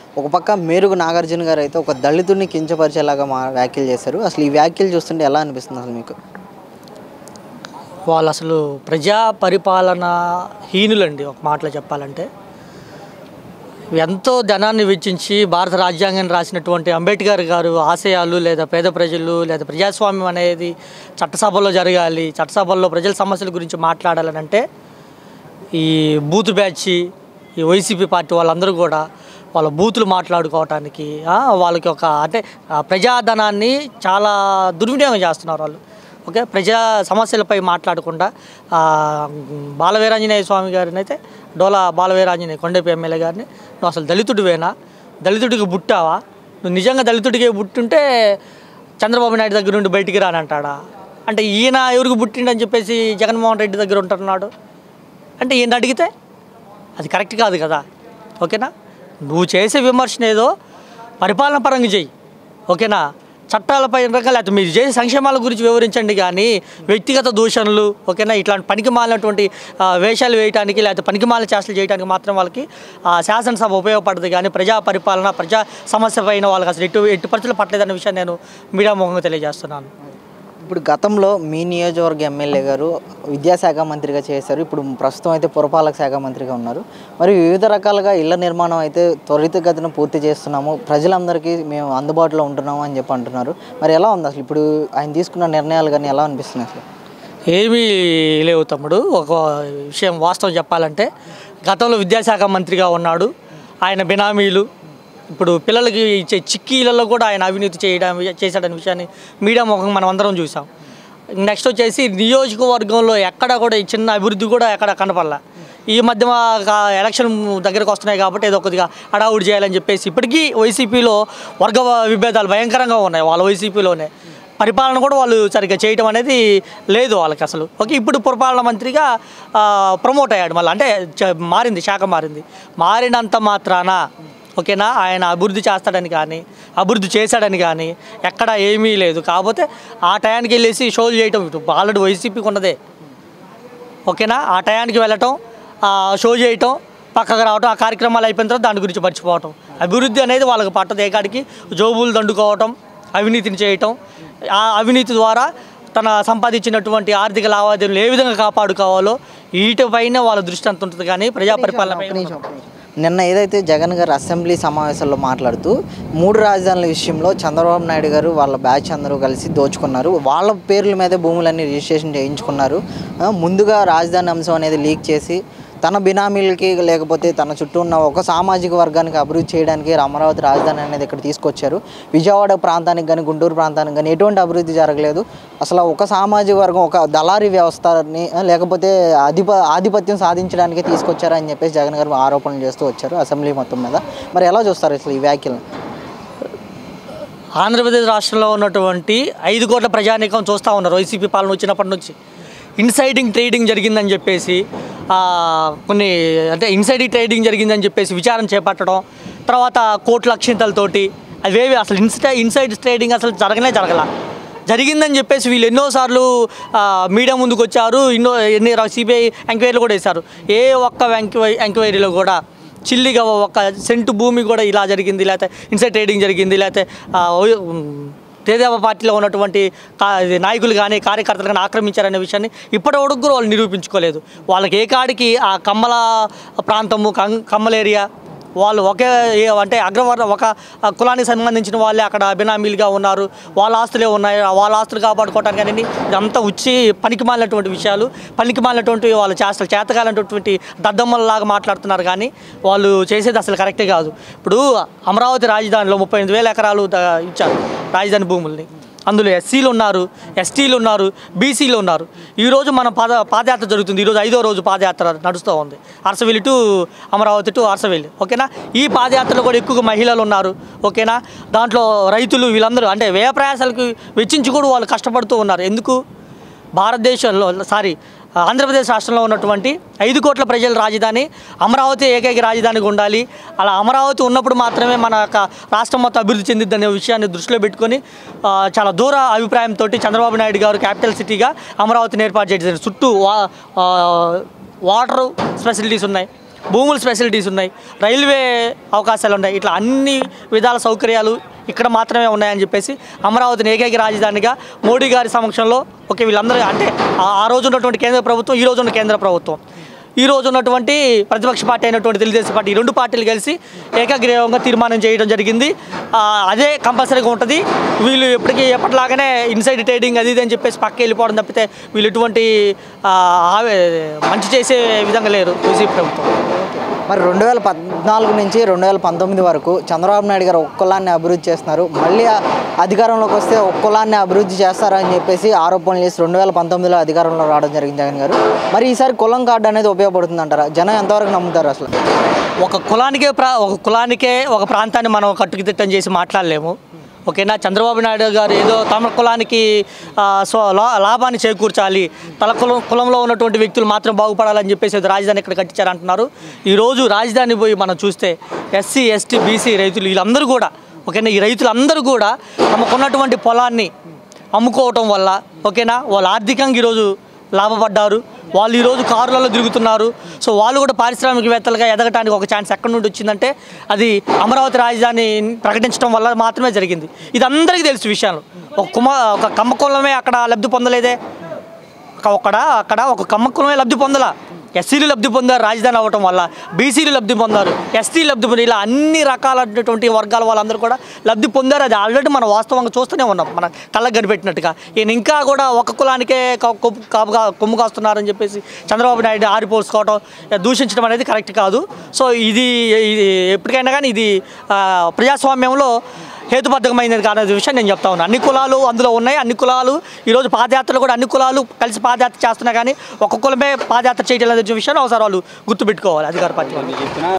ఒక పక్క మేరుగు నాగార్జున గారు అయితే ఒక దళితుడిని కించపరిచేలాగా మా వ్యాఖ్యలు చేశారు అసలు ఈ వ్యాఖ్యలు చూస్తుంటే ఎలా అనిపిస్తుంది అసలు మీకు వాళ్ళు అసలు ప్రజా పరిపాలన హీనులండి ఒక మాటలో చెప్పాలంటే ఎంతో ధనాన్ని వెచ్చించి భారత రాజ్యాంగాన్ని రాసినటువంటి అంబేద్కర్ గారు ఆశయాలు లేదా పేద ప్రజలు లేదా ప్రజాస్వామ్యం అనేది చట్టసభలో జరగాలి చట్టసభల్లో ప్రజల సమస్యల గురించి మాట్లాడాలని అంటే ఈ బూత్ బ్యాచ్ ఈ వైసీపీ పార్టీ వాళ్ళందరూ కూడా వాళ్ళ బూతులు మాట్లాడుకోవటానికి ఆ, వాళ్ళకి ఒక అంటే ఆ ప్రజాధనాన్ని చాలా దుర్వినియోగం చేస్తున్నారు వాళ్ళు ఓకే ప్రజా సమస్యలపై మాట్లాడకుండా ఆ, బాలవీరాంజనేయ స్వామి గారిని అయితే డోలా బాలవీరాంజనేయ కొండపి ఎమ్మెల్యే గారిని నువ్వు అసలు దళితుడివేనా దళితుడికి బుట్టావా నువ్వు నిజంగా దళితుడికి బుట్టుంటే చంద్రబాబు నాయుడు దగ్గర నుండి బయటికి రానంటాడా అంటే ఈయన ఎవరికి పుట్టిండని చెప్పేసి జగన్మోహన్ రెడ్డి దగ్గర ఉంటున్నాడు అంటే ఈయన అడిగితే అది కరెక్ట్ కాదు కదా ఓకేనా నువ్వు చేసే విమర్శన ఏదో పరిపాలన పరంగా చెయ్యి ఓకేనా చట్టాలపై రకాల లేకపోతే మీరు చేసే సంక్షేమాల గురించి వివరించండి కానీ వ్యక్తిగత దూషణలు ఓకేనా ఇట్లాంటి పనికి మాలినటువంటి ఆ, వేషాలు వేయడానికి లేకపోతే పనికి మాలిన చేష్టలు చేయడానికి మాత్రం వాళ్ళకి ఆ, శాసనసభ ఉపయోగపడదు కానీ ప్రజా పరిపాలన ప్రజా సమస్య పైన వాళ్ళకి అసలు ఎటు ఎటు పరిస్థితులు పట్టలేదన్న విషయాన్ని నేను మీడియా ముఖంగా తెలియజేస్తున్నాను ఇప్పుడు గతంలో మీ నియోజకవర్గ ఎమ్మెల్యే గారు విద్యాశాఖ మంత్రిగా చేశారు ఇప్పుడు ప్రస్తుతం అయితే పురపాలక శాఖ మంత్రిగా ఉన్నారు మరి వివిధ రకాలుగా ఇళ్ల నిర్మాణం అయితే త్వరితగతిన పూర్తి చేస్తున్నాము ప్రజలందరికీ మేము అందుబాటులో ఉంటున్నాము అని చెప్పి అంటున్నారు మరి ఎలా ఉంది అసలు ఇప్పుడు ఆయన తీసుకున్న నిర్ణయాలు కానీ ఎలా అనిపిస్తున్నాయి అసలు ఏమీ లేవు తమ్ముడు ఒక విషయం వాస్తవం చెప్పాలంటే గతంలో విద్యాశాఖ మంత్రిగా ఉన్నాడు ఆయన బినామీలు ఇప్పుడు పిల్లలకి ఇచ్చే చిక్కీలలో కూడా ఆయన అవినీతి చేయడం చేశాడనే విషయాన్ని మీడియా ముఖంగా మనం అందరం చూసాం నెక్స్ట్ వచ్చేసి నియోజకవర్గంలో ఎక్కడ కూడా ఈ చిన్న అభివృద్ధి కూడా ఎక్కడ కనపడలా ఈ మధ్య కా- ఎలక్షన్ దగ్గరకు వస్తున్నాయి కాబట్టి ఏదో కొద్దిగా హడావుడి చేయాలని చెప్పేసి ఇప్పటికీ వైసీపీలో వర్గ విభేదాలు భయంకరంగా ఉన్నాయి వాళ్ళ వైసీపీలోనే పరిపాలన కూడా వాళ్ళు సరిగ్గా చేయటం అనేది లేదు వాళ్ళకి అసలు ఓకే ఇప్పుడు పురపాలన మంత్రిగా ఆ, ప్రమోట్ అయ్యాడు మళ్ళీ అంటే చ- మారింది శాఖ మారింది మారినంత మాత్రాన ఓకేనా ఆయన అభివృద్ధి చేస్తాడని కానీ అభివృద్ధి చేశాడని కానీ ఎక్కడ ఏమీ లేదు కాకపోతే ఆ టయానికి వెళ్ళేసి షోలు చేయటం ఆల్రెడీ వైసీపీకి ఉన్నదే ఓకేనా ఆ టయానికి వెళ్ళటం ఆ షో చేయటం పక్కకు రావటం ఆ కార్యక్రమాలు అయిపోయిన తర్వాత దాని గురించి మర్చిపోవటం అభివృద్ధి అనేది వాళ్ళకి పట్టదు ఏకాడికి జోబులు దండుకోవటం అవినీతిని చేయటం ఆ అవినీతి ద్వారా తన సంపాదించినటువంటి ఆర్థిక లావాదేవీలు ఏ విధంగా కాపాడుకోవాలో వీటిపైన వాళ్ళ దృష్టి అంత ఉంటుంది కానీ ప్రజా పరిపాలన పైన ఉండదు. నిన్న ఏదైతే జగన్ గారు అసెంబ్లీ సమావేశంలో మాట్లాడుతూ మూడు రాజధానుల విషయంలో చంద్రబాబు నాయుడు గారు వాళ్ళ బ్యాచ్ అందరూ కలిసి దోచుకున్నారు వాళ్ళ పేర్ల మీదే భూములన్నీ రిజిస్ట్రేషన్ చేయించుకున్నారు ఆ, ముందుగా రాజధాని అంశం అనేది లీక్ చేసి తన బినామీలకి లేకపోతే తన చుట్టూ ఉన్న ఒక సామాజిక వర్గానికి అభివృద్ధి చేయడానికి అమరావతి రాజధాని అనేది ఇక్కడ తీసుకొచ్చారు విజయవాడ ప్రాంతానికి కానీ గుంటూరు ప్రాంతానికి కానీ ఎటువంటి అభివృద్ధి జరగలేదు అసలు ఒక సామాజిక వర్గం ఒక దళారీ వ్యవస్థని ఆ, లేకపోతే అధిప ఆధిపత్యం సాధించడానికి తీసుకొచ్చారని చెప్పేసి జగన్ గారు ఆరోపణలు చేస్తూ వచ్చారు అసెంబ్లీ మొత్తం మీద మరి ఎలా చూస్తారు అసలు ఈ వ్యాఖ్యలు ఆంధ్రప్రదేశ్ రాష్ట్రంలో ఉన్నటువంటి ఐదు కోట్ల ప్రజానీకం చూస్తూ ఉన్నారు వైసీపీ పాలన వచ్చినప్పటి నుంచి ఇన్సైడింగ్ ట్రేడింగ్ జరిగిందని చెప్పేసి ఆ, కొన్ని అంటే ఇన్సైడింగ్ ట్రేడింగ్ జరిగిందని చెప్పేసి విచారణ చేపట్టడం తర్వాత కోట్ల అక్షింతలతోటి అవేవి అసలు ఇన్స్టా ఇన్సైడ్ ట్రేడింగ్ అసలు జరగనే జరగల జరిగిందని చెప్పేసి వీళ్ళు ఎన్నోసార్లు ఆ, మీడియా ముందుకు వచ్చారు ఎన్నో ఎన్ని సిబిఐ ఎంక్వైరీలు కూడా వేశారు ఏ ఒక్క ఎంక్వై ఎంక్వైరీలో కూడా చిల్లిగా ఒక సెంటు భూమి కూడా ఇలా జరిగింది లేకపోతే ఇన్సైడ్ ట్రేడింగ్ జరిగింది లేకపోతే ఆ, ఓ- ఉమ్, తేదేవ పార్టీలో ఉన్నటువంటి కా- ఇది నాయకులు కానీ కార్యకర్తలు కానీ ఆక్రమించారనే విషయాన్ని ఇప్పటి వరకు కూడా వాళ్ళు నిరూపించుకోలేదు వాళ్ళకి ఏ కాడికి ఆ కమ్మల ప్రాంతము కం- కమ్మల ఏరియా వాళ్ళు ఒకే ఏ- అంటే అగ్రవర్ణ ఒక ఆ, కులానికి సంబంధించిన వాళ్ళే అక్కడ బినామీలుగా ఉన్నారు వాళ్ళ ఆస్తులే ఉన్నాయి వాళ్ళ ఆస్తులు కాపాడుకోవటానికి కానీ ఇదంతా వచ్చి పనికి మాలినటువంటి విషయాలు పనికి మాలినటువంటి వాళ్ళు చేస్తారు చేతకాలన్నటువంటి దద్దమ్మలలాగా మాట్లాడుతున్నారు కానీ వాళ్ళు చేసేది అసలు కరెక్టే కాదు ఇప్పుడు అమరావతి రాజధానిలో ముప్పై ఎనిమిది వేల ఎకరాలు ద- ఇచ్చారు రాజధాని భూముల్ని అందులో ఎస్సీలు ఉన్నారు ఎస్టీలు ఉన్నారు బీసీలు ఉన్నారు ఈరోజు మన పాద పాదయాత్ర జరుగుతుంది ఈరోజు ఐదో రోజు పాదయాత్ర నడుస్తూ ఉంది అరసవెల్లి టు అమరావతి టు అరసవెల్లి ఓకేనా ఈ పాదయాత్రలో కూడా ఎక్కువగా మహిళలు ఉన్నారు ఓకేనా దాంట్లో రైతులు వీళ్ళందరూ అంటే వ్యయ ప్రయాసాలకు వెచ్చించి కూడా వాళ్ళు కష్టపడుతూ ఉన్నారు ఎందుకు భారతదేశంలో సారీ ఆంధ్రప్రదేశ్ రాష్ట్రంలో ఉన్నటువంటి ఐదు కోట్ల ప్రజల రాజధాని అమరావతి ఏకైక రాజధానిగా ఉండాలి అలా అమరావతి ఉన్నప్పుడు మాత్రమే మన యొక్క రాష్ట్రం మొత్తం అభివృద్ధి చెందిద్ది అనే విషయాన్ని దృష్టిలో పెట్టుకొని ఆ, చాలా దూర అభిప్రాయంతో చంద్రబాబు నాయుడు గారు క్యాపిటల్ సిటీగా అమరావతిని ఏర్పాటు చేయడం జరిగింది. చుట్టూ వా ఆ, వాటర్ ఫెసిలిటీస్ ఉన్నాయి భూముల ఫెసిలిటీస్ ఉన్నాయి రైల్వే అవకాశాలు ఉన్నాయి ఇట్లా అన్ని విధాల సౌకర్యాలు ఇక్కడ మాత్రమే ఉన్నాయని చెప్పేసి అమరావతిని ఏకైక రాజధానిగా మోడీ గారి సమక్షంలో ఓకే వీళ్ళందరూ అంటే ఆ- ఆ రోజు ఉన్నటువంటి కేంద్ర ప్రభుత్వం ఈ రోజు ఉన్న కేంద్ర ప్రభుత్వం ఈ రోజు ఉన్నటువంటి ప్రతిపక్ష పార్టీ అయినటువంటి తెలుగుదేశం పార్టీ ఈ రెండు పార్టీలు కలిసి ఏకగ్రీవంగా తీర్మానం చేయడం జరిగింది ఆ, అదే కంపల్సరీగా ఉంటుంది వీళ్ళు ఎప్పటికీ ఎప్పటిలాగానే ఇన్సైడ్ ట్రేడింగ్ అది ఇది అని చెప్పేసి పక్క వెళ్ళిపోవడం తప్పితే వీళ్ళు ఎటువంటి ఆ, ఆవే- మంచి చేసే విధంగా లేరు వైసీపీ ప్రభుత్వం మరి రెండు వేల పద్నాలుగు నుంచి రెండు వేల పంతొమ్మిది వరకు చంద్రబాబు నాయుడు గారు ఒక్క కులాన్ని అభివృద్ధి చేస్తున్నారు మళ్ళీ ఆ అధికారంలోకి వస్తే ఒక్క కులాన్ని అభివృద్ధి చేస్తారని చెప్పేసి ఆరోపణలు చేసి రెండు వేల పంతొమ్మిదిలో అధికారంలో రావడం జరిగింది జగన్ గారు మరి ఈసారి కులం కార్డు అనేది ఉపయోగపడుతుంది అంటారా జనం ఎంతవరకు నమ్ముతారు అసలు ఒక కులానికే ప్రా ఒక కులానికే ఒక ప్రాంతాన్ని మనం కట్టుదిట్టం చేసి మాట్లాడలేము ఓకేనా చంద్రబాబు నాయుడు గారు ఏదో తమ కులానికి ఆ, స్వ లా- లాభాన్ని చేకూర్చాలి తన కులం కులంలో ఉన్నటువంటి వ్యక్తులు మాత్రం బాగుపడాలని చెప్పేసి ఏదో రాజధాని ఇక్కడ కట్టించారంటున్నారు ఈరోజు రాజధాని పోయి మనం చూస్తే ఎస్సీ ఎస్టీ బీసీ రైతులు వీళ్ళందరూ కూడా ఓకేనా ఈ రైతులందరూ కూడా తమకున్నటువంటి పొలాన్ని అమ్ముకోవటం వల్ల ఓకేనా వాళ్ళు ఆర్థికంగా ఈరోజు లాభపడ్డారు వాళ్ళు ఈరోజు కారులలో తిరుగుతున్నారు సో వాళ్ళు కూడా పారిశ్రామికవేత్తలుగా ఎదగటానికి ఒక ఛాన్స్ ఎక్కడి నుండి వచ్చిందంటే అది అమరావతి రాజధాని ప్రకటించడం వల్ల మాత్రమే జరిగింది ఇది అందరికీ తెలుసు విషయాలు ఒక కుమ ఒక కమ్మకులమే అక్కడ లబ్ధి పొందలేదే ఒక- అక్కడ అక్కడ ఒక కమ్మకులమే లబ్ధి పొందల ఎస్సీలు లబ్ధి పొందారు రాజధాని అవ్వటం వల్ల బీసీలు లబ్ధి పొందారు ఎస్టీ లబ్ధి పొందారు ఇలా అన్ని రకాలైనటువంటి వర్గాల వాళ్ళందరూ కూడా లబ్ధి పొందారు అది ఆల్రెడీ మనం వాస్తవంగా చూస్తూనే ఉన్నాం మన కళ్ళకు కనిపెట్టినట్టుగా ఈయన ఇంకా కూడా ఒక కులానికే క- కొమ్ము- కాపుగా కొమ్ము కాస్తున్నారని చెప్పేసి చంద్రబాబు నాయుడు ఆరిపోసుకోవటం దూషించడం అనేది కరెక్ట్ కాదు సో ఇది ఇది ఎప్పటికైనా కానీ ఇది ఆ, ప్రజాస్వామ్యంలో హేతుబద్ధమైనది కాదనే విషయం నేను చెప్తా ఉన్నాను అన్ని కులాలు అందులో ఉన్నాయి అన్ని కులాలు ఈరోజు పాదయాత్రలు కూడా అన్ని కులాలు కలిసి పాదయాత్ర చేస్తున్నా కానీ ఒక కులమే పాదయాత్ర చేయడం లేదు విషయాన్ని ఒకసారి వాళ్ళు గుర్తుపెట్టుకోవాలి అధికార పార్టీ వాళ్ళు